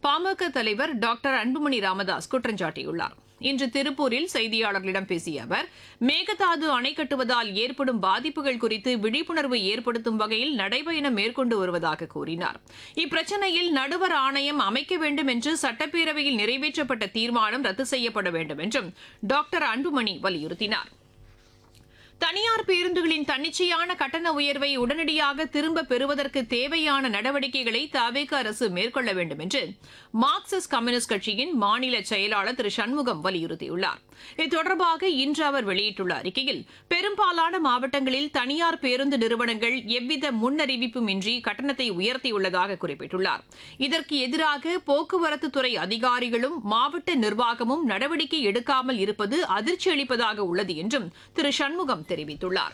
பாமக தலைவர் டாக்டர் அன்புமணி ராமதாஸ் குற்றம் சாட்டியுள்ளார் இன்று திருப்பூரில் செய்தியாளர்களிடம் பேசிய அவர் மேகதாது அணை கட்டுவதால் ஏற்படும் பாதிப்புகள் குறித்து விழிப்புணர்வு ஏற்படுத்தும் வகையில் நடைபயணம் மேற்கொண்டு வருவதாக கூறினார் இப்பிரச்சினையில் நடுவர் ஆணையம் அமைக்க வேண்டும் என்று சட்டப்பேரவையில் நிறைவேற்றப்பட்ட தீர்மானம் ரத்து செய்யப்பட வேண்டும் என்றும் டாக்டர் அன்புமணி வலியுறுத்தினார் தனியார் பேருந்துகளின் தன்னிச்சையான கட்டண உயர்வை உடனடியாக திரும்ப பெறுவதற்கு தேவையான நடவடிக்கைகளை தவேக அரசு மேற்கொள்ள வேண்டும் என்று மார்க்சிஸ்ட் கம்யூனிஸ்ட் கட்சியின் மாநில செயலாளர் திரு சண்முகம் வலியுறுத்தியுள்ளார் இது தொடர்பாக இன்று அவர் வெளியிட்டுள்ள அறிக்கையில் பெரும்பாலான மாவட்டங்களில் தனியார் பேருந்து நிறுவனங்கள் எவ்வித முன்னறிவிப்பும் இன்றி கட்டணத்தை உயர்த்தியுள்ளதாக குறிப்பிட்டுள்ளார் இதற்கு எதிராக போக்குவரத்து துறை அதிகாரிகளும் மாவட்ட நிர்வாகமும் நடவடிக்கை எடுக்காமல் இருப்பது அதிர்ச்சி அளிப்பதாக உள்ளது என்றும் திரு சண்முகம் தெரிவித்துள்ளார்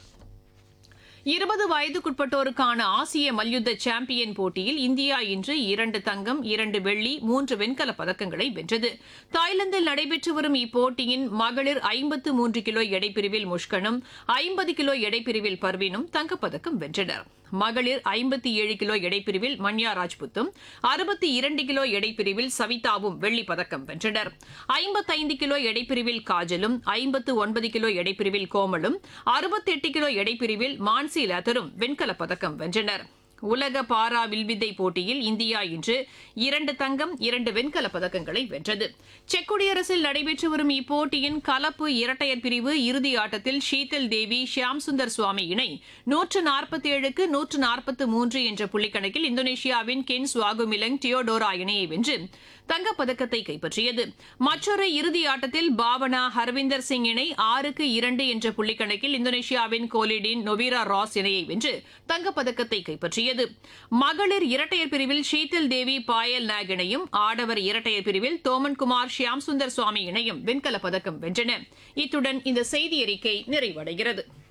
இருபது வயதுக்குட்பட்டோருக்கான ஆசிய மல்யுத்த சாம்பியன் போட்டியில் இந்தியா இன்று இரண்டு தங்கம் இரண்டு வெள்ளி மூன்று வெண்கலப் பதக்கங்களை வென்றது தாய்லாந்தில் நடைபெற்று வரும் இப்போட்டியின் மகளிர் ஐம்பத்து மூன்று கிலோ எடைப்பிரிவில் முஷ்கனும் ஐம்பது கிலோ எடைப்பிரிவில் பர்வீனும் தங்கப்பதக்கம் வென்றனர் மகளிர் ஐம்பத்தி ஏழு கிலோ எடைப்பிரிவில் மன்யா ராஜ்புத்தும் அறுபத்தி இரண்டு கிலோ எடைப்பிரிவில் சவிதாவும் வெள்ளிப் பதக்கம் வென்றனர் ஐம்பத்தைந்து கிலோ எடைப்பிரிவில் காஜலும் ஐம்பத்து ஒன்பது கிலோ எடைப்பிரிவில் கோமலும் அறுபத்தெட்டு கிலோ எடைப்பிரிவில் மான்சி லதரும் வெண்கலப் பதக்கம் வென்றனர் உலக பாரா வில்வித்தை போட்டியில் இந்தியா இன்று இரண்டு தங்கம் இரண்டு வெண்கலப் பதக்கங்களை வென்றது செக் குடியரசில் நடைபெற்று வரும் இப்போட்டியின் கலப்பு இரட்டையர் பிரிவு இறுதி ஆட்டத்தில் ஷீதல் தேவி ஷியாம் சுந்தர் சுவாமி இணை நூற்று நாற்பத்தி ஏழுக்கு நூற்று நாற்பத்து மூன்று என்ற புள்ளிக்கணக்கில் இந்தோனேஷியாவின் கென் சுவாகுமிலங் டியோடோரா இணையை வென்று தங்கப்பதக்கத்தை கைப்பற்றியது மற்றொரு இறுதி ஆட்டத்தில் பாவனா ஹர்விந்தர் சிங் இணை ஆறுக்கு இரண்டு என்ற புள்ளிக்கணக்கில் இந்தோனேஷியாவின் கோலிடின் நொவீரா ராஸ் இணையை வென்று தங்கப்பதக்கத்தை கைப்பற்றியது மகளிர் இரட்டையர் பிரிவில் ஷீதல் தேவி பாயல் நாக் இணையும் ஆடவர் இரட்டையர் பிரிவில் தோமன்குமார் ஷியாம் சுந்தர் சுவாமி இணையும் வெண்கலப் பதக்கம் வென்றன இத்துடன் இந்த செய்தி அறிக்கை நிறைவடைகிறது